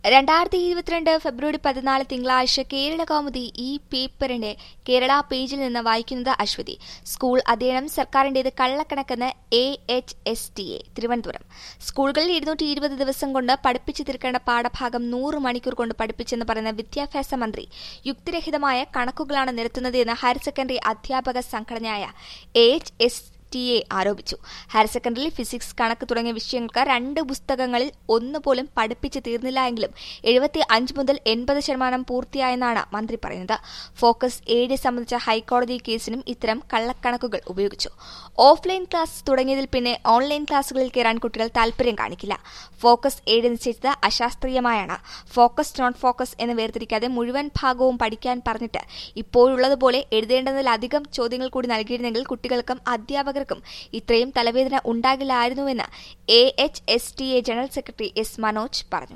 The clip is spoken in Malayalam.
രണ്ടായിരത്തി ഇരുപത്തിരണ്ട് ഫെബ്രുവരി പതിനാല് തിങ്കളാഴ്ച കേരള കൗമുദി ഈ പേപ്പറിന്റെ കേരള പേജിൽ നിന്ന് വായിക്കുന്നത് അശ്വതി സ്കൂൾ അധ്യയനം സർക്കാരിന്റേത് കള്ളക്കണക്കെന്ന് A H S T A Thiruvananthapuram സ്കൂളുകളിൽ ഇരുന്നൂറ്റി ഇരുപത് ദിവസം കൊണ്ട് പഠിപ്പിച്ചു തീർക്കേണ്ട പാഠഭാഗം നൂറ് മണിക്കൂർ കൊണ്ട് പഠിപ്പിച്ചെന്ന് പറയുന്ന വിദ്യാഭ്യാസ മന്ത്രി യുക്തിരഹിതമായ കണക്കുകളാണ് നിരത്തുന്നത് എന്ന് ഹയർ സെക്കൻഡറി അധ്യാപക സംഘടനയായ A H S T A ആരോപിച്ചു ഹയർ സെക്കൻഡറി ഫിസിക്സ് കണക്ക് തുടങ്ങിയ വിഷയങ്ങൾക്ക് രണ്ട് പുസ്തകങ്ങളിൽ ഒന്നുപോലും പഠിപ്പിച്ച് തീർന്നില്ല എങ്കിലും എഴുപത്തി അഞ്ച് മുതൽ എൺപത് ശതമാനം പൂർത്തിയായെന്നാണ് മന്ത്രി പറയുന്നത് ഫോക്കസ് ഏഴ് സംബന്ധിച്ച ഹൈക്കോടതി കേസിനും ഇത്തരം കള്ളക്കണക്കുകൾ ഉപയോഗിച്ചു ഓഫ്ലൈൻ ക്ലാസ് തുടങ്ങിയതിൽ പിന്നെ ഓൺലൈൻ ക്ലാസുകളിൽ കയറാൻ കുട്ടികൾ താൽപര്യം കാണിക്കില്ല ഫോക്കസ് ഏഴ് നിശ്ചയിച്ചത് അശാസ്ത്രീയമായാണ് ഫോക്കസ് നോൺ ഫോക്കസ് എന്ന് വേർതിരിക്കാതെ മുഴുവൻ ഭാഗവും പഠിക്കാൻ പറഞ്ഞിട്ട് ഇപ്പോഴുള്ളതുപോലെ എഴുതേണ്ടതിലധികം ചോദ്യങ്ങൾ കൂടി നൽകിയിരുന്നെങ്കിൽ കുട്ടികൾക്കും അധ്യാപകർക്കും ഇത്രയും തലവേദന ഉണ്ടാകില്ലായിരുന്നുവെന്ന് A H S T A general secretary S Manoj പറഞ്ഞു